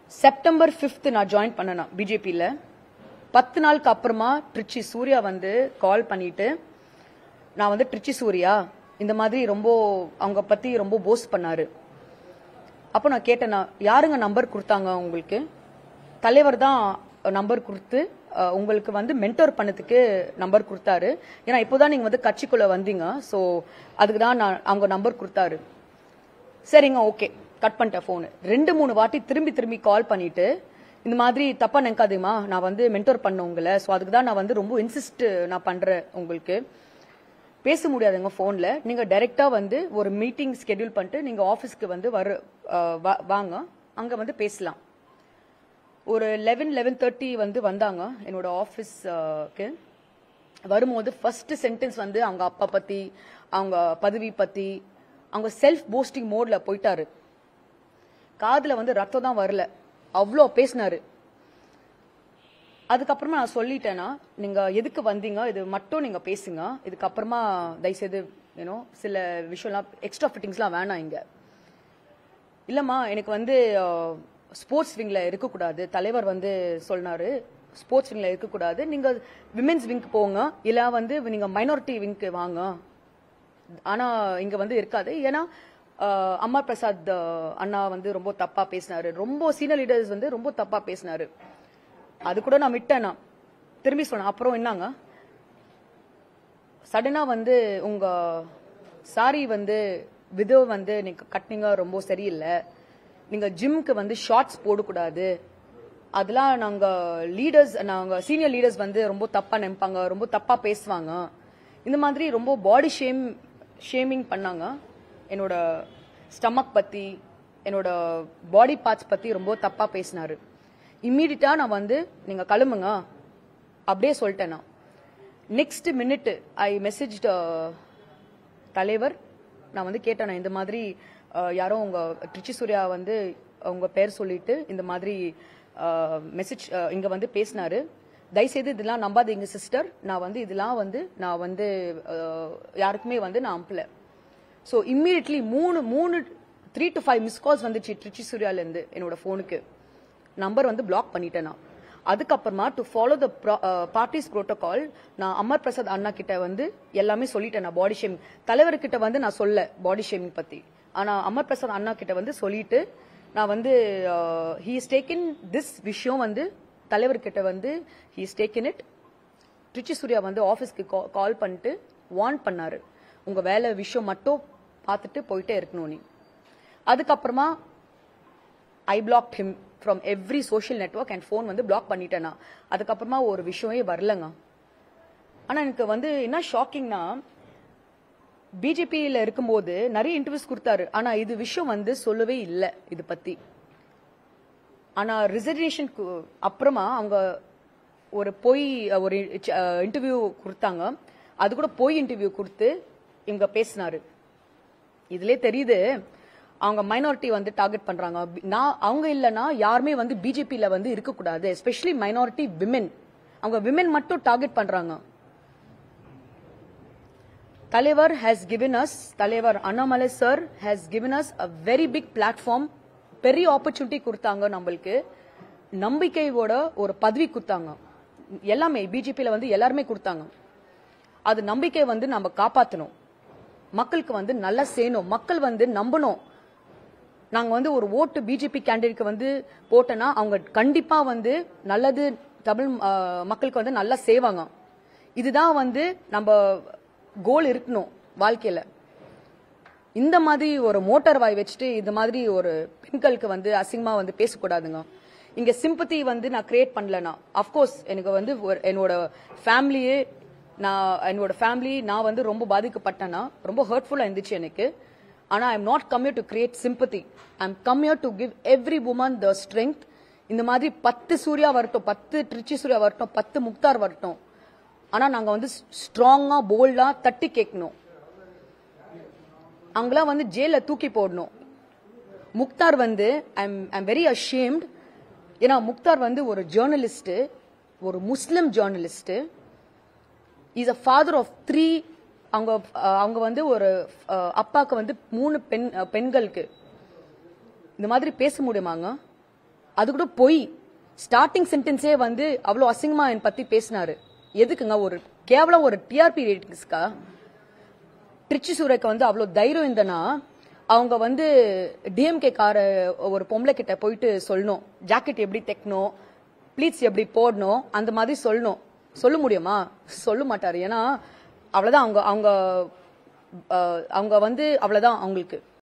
September fifth நான் join பண்ணேன் பிஜேபியில் பத்து நாளுக்கு அப்புறமா ட்ரிச்சி சூர்யா வந்து கால் பண்ணிட்டு நான் வந்து ட்ரிச்சி சூர்யா இந்த மாதிரி ரொம்ப அவங்க பத்தி ரொம்ப போஸ் பண்ணாரு அப்போ நான் கேட்டேன் நான் யாருங்க நம்பர் கொடுத்தாங்க உங்களுக்கு தலைவர் தான் நம்பர் கொடுத்து அஹ், உங்களுக்கு வந்து மென்டோர் பண்ணதுக்கு நம்பர் கொடுத்தாரு ஏன்னா இப்போதான் நீங்க வந்து கட்சிக்குள்ள வந்தீங்க ஸோ அதுக்கு தான் நான் அவங்க நம்பர் கொடுத்தாரு சரிங்க ஓகே கட் பண்ணிட்டேன் ஃபோனு ரெண்டு மூணு வாட்டி திரும்பி திரும்பி கால் பண்ணிட்டு இந்த மாதிரி தப்பா நினைக்காதீமா நான் வந்து மென்டோர் பண்ண உங்களை ஸோ அதுக்கு தான் நான் வந்து ரொம்ப இன்சிஸ்ட் நான் பண்றேன் உங்களுக்கு பேச முடியாதுங்க ஃபோன்ல நீங்க டைரக்டா வந்து ஒரு மீட்டிங் ஸ்கெட்யூல் பண்ணிட்டு நீங்க ஆஃபீஸ்க்கு வந்து வர அஹ், வா- வாங்க அங்க வந்து பேசலாம் ஒரு லெவன் லெவன் தேர்ட்டி வந்து வந்தாங்க என்னோட ஆஃபீஸ்க்கு வரும்போது ஃபர்ஸ்ட் சென்டென்ஸ் வந்து அவங்க அப்பா பத்தி அவங்க பதவி பத்தி அவங்க செல்ஃப் போஸ்டிங் மோட்ல போயிட்டாரு காதுல வந்து ரத்தம் தான் வரல அவ்வளோ பேசினாரு அதுக்கப்புறமா நான் சொல்லிட்டேன்னா நீங்க எதுக்கு வந்தீங்க இது மட்டும் நீங்க பேசுங்க இதுக்கப்புறமா தயவுசெய்து யூனோ சில விஷயம்லாம் எக்ஸ்ட்ரா ஃபிட்டிங்ஸ்லாம் வேணாம் இங்க இல்லம்மா எனக்கு வந்து ஸ்போர்ட்ஸ் விங்ல இருக்கக்கூடாது தலைவர் வந்து சொன்னாரு ஸ்போர்ட்ஸ் விங்ல இருக்கக்கூடாது நீங்க விமென்ஸ் விங்க்கு போங்க இல்ல வந்து நீங்க மைனாரிட்டி விங்க்கு வாங்க ஆனா இங்க வந்து இருக்காது ஏன்னா அஹ், அம்மா பிரசாத் அஹ், அண்ணா வந்து ரொம்ப தப்பா பேசினாரு ரொம்ப சீனியர் லீடர்ஸ் வந்து ரொம்ப தப்பா பேசினாரு அது கூட நான் விட்டேன் நான் திரும்பி சொன்னேன் அப்புறம் என்னங்க சடனா வந்து உங்க சாரி வந்து விதவை வந்து நீங்க கட்டினீங்க ரொம்ப சரியில்லை நீங்க ஜிம்க்கு வந்து ஷார்ட்ஸ் போடக்கூடாது அதெல்லாம் நாங்க லீடர்ஸ் நாங்க சீனியர் லீடர்ஸ் வந்து ரொம்ப தப்பா நினைப்பாங்க ரொம்ப தப்பா பேசுவாங்க இந்த மாதிரி ரொம்ப பாடி ஷேம் ஷேமிங் பண்ணாங்க என்னோட ஸ்டமக் பத்தி என்னோட பாடி பார்ட்ஸ் பத்தி ரொம்ப தப்பா பேசினாரு இம்மீடியட்டா நான் வந்து நீங்க கிளம்புங்க அப்படியே சொல்லிட்டேன் நான் நெக்ஸ்ட் மினிட் ஐ மெசேஜ் தலைவர் நான் வந்து கேட்டேன் நான் இந்த மாதிரி அஹ், யாரோ உங்க ட்ரிச்சி சூர்யா வந்து உங்க பேர் சொல்லிட்டு இந்த மாதிரி மெசேஜ் இங்க வந்து பேசினாரு தயவுசெய்து இதெல்லாம் நம்பாதீங்க சிஸ்டர் நான் வந்து இதெல்லாம் வந்து நான் வந்து அஹ், யாருக்குமே வந்து நான் அனுப்பல ஸோ இம்மீடியட்லி மூணு மூணு three to five miss calls வந்துச்சு ட்ரிச்சி சூர்யால இருந்து என்னோட ஃபோனுக்கு நம்பர் வந்து பிளாக் பண்ணிட்டேன் நான் அதுக்கப்புறமா to follow the parties protocol நான் அமர் பிரசாத் அண்ணா கிட்ட வந்து எல்லாமே சொல்லிட்டேன் நான் பாடி ஷேமிங் தலைவர்கிட்ட வந்து நான் சொல்ல பாடி ஷேமிங் பத்தி ஆனா அமர் பிரசாத் அண்ணா கிட்ட வந்து சொல்லிட்டு நான் வந்து ஹீ இஸ் டேக்கின் திஸ் விஷயம் வந்து தலைவர்கிட்ட வந்து he is takin it Trichy Surya வந்து ஆஃபீஸ்க்கு கால் பண்ணிட்டு வார்ன் பண்ணாரு உங்க வேலை விஷயம் மட்டும் பார்த்துட்டு போயிட்டே இருக்கணும் நீ அதுக்கப்புறமா I block him from every social network and phone வந்து பிளாக் பண்ணிட்டேனா அதுக்கப்புறமா ஒரு விஷயமே வரலங்க ஆனா எனக்கு வந்து என்ன ஷாக்கிங்னா பிஜேபியில இருக்கும்போது நிறைய இன்டர்வியூஸ் கொடுத்தாரு ஆனா இது விஷயம் வந்து சொல்லவே இல்லை இது பத்தி ஆனா ரிசர்வேஷனுக்கு அப்புறமா அவங்க ஒரு பொய் ஒரு இன்டர்வியூ கொடுத்தாங்க அது கூட பொய் இன்டர்வியூ கொடுத்து இவங்க பேசினாரு இதுலயே தெரியுது அவங்க மைனாரிட்டி வந்து டார்கெட் பண்றாங்க பி- நான் அவங்க இல்லனா யாருமே வந்து பிஜேபியில வந்து இருக்கக்கூடாது எஸ்பெஷலி மைனாரிட்டி விமென் அவங்க விமென் மட்டும் டார்கெட் பண்றாங்க தலைவர் ஹேஸ் given us தலைவர் Annamalai sir has given us a very big platform பெரிய ஆப்பர்ச்சுனிட்டி கொடுத்தாங்க நம்மளுக்கு நம்பிக்கையோட ஒரு பதவி கொடுத்தாங்க எல்லாமே பிஜேபியில வந்து எல்லாருமே கொடுத்தாங்க அது நம்பிக்கை வந்து நம்ம காப்பாத்தணும் மக்களுக்கு வந்து நல்லா செய்யணும் மக்கள் வந்து நம்பணும் நாங்க வந்து ஒரு ஓட்டு பிஜேபி கேண்டிடேட்க்கு வந்து போட்டோன்னா அவங்க கண்டிப்பா வந்து நல்லது தமிழ் ஆ, மக்களுக்கு வந்து நல்லா செய்வாங்க இதுதான் வந்து நம்ம கோல் இருக்கணும் வாழ்க்கையில இந்த மாதிரி ஒரு மோட்டார் வாய் வச்சுட்டு இந்த மாதிரி ஒரு பெண்களுக்கு வந்து அசிங்கமா வந்து பேசக்கூடாதுங்க இங்க சிம்பத்தி வந்து நான் கிரியேட் பண்ணலனா அஃப்கோர்ஸ் எனக்கு வந்து ஒரு- என்னோட ஃபேமிலியே நான் என்னோட ஃபேமிலி நான் வந்து ரொம்ப பாதிக்கப்பட்டேன்னா ரொம்ப ஹர்ட்ஃபுல்லா இருந்துச்சு எனக்கு ஆனா I am not come to create sympathy I am come to give every woman the strength இந்த மாதிரி பத்து சூர்யா வரட்டும் பத்து ட்ரிச்சி சூர்யா வரட்டும் பத்து முக்தார் வரட்டும் ஆனா நாங்க வந்து ஸ்ட்ராங்கா போல்டா தட்டி கேட்கணும் அவங்களாம் வந்து ஜெயில தூக்கி போடணும் முக்தார் வந்து ஐம் ஐம் வெரி அஷேம்ட் ஏன்னா முக்தார் வந்து ஒரு ஜேர்னலிஸ்ட் ஒரு Muslim journalist is a father of three அவங்க அஹ், அவங்க வந்து ஒரு அஹ், அப்பாக்கு வந்து மூணு பெண் அஹ், பெண்களுக்கு இந்த மாதிரி பேச முடியுமாங்க அது கூட பொய் ஸ்டார்டிங் சென்டென்ஸே வந்து அவ்வளோ அசிங்கமா என் பத்தி பேசினாரு எதுக்குங்க ஒரு கேவலம் ஒரு டிஆர்பி ரேட்டிங்ஸ்க்கா திருச்சி சூரக்கு வந்து அவ்வளோ தைரியம் இருந்தனா அவங்க வந்து டிஎம்கே கார ஒரு பொம்பளை கிட்ட போயிட்டு சொல்லணும் ஜாக்கெட் எப்படி தைக்கணும் ப்ளீட்ஸ் எப்படி போடணும் அந்த மாதிரி சொல்லணும் சொல்ல முடியுமா சொல்ல மாட்டாரு ஏன்னா அவ்வளவுதான் அவங்க அவங்க அஹ், அவங்க வந்து அவ்வளவுதான் அவங்களுக்கு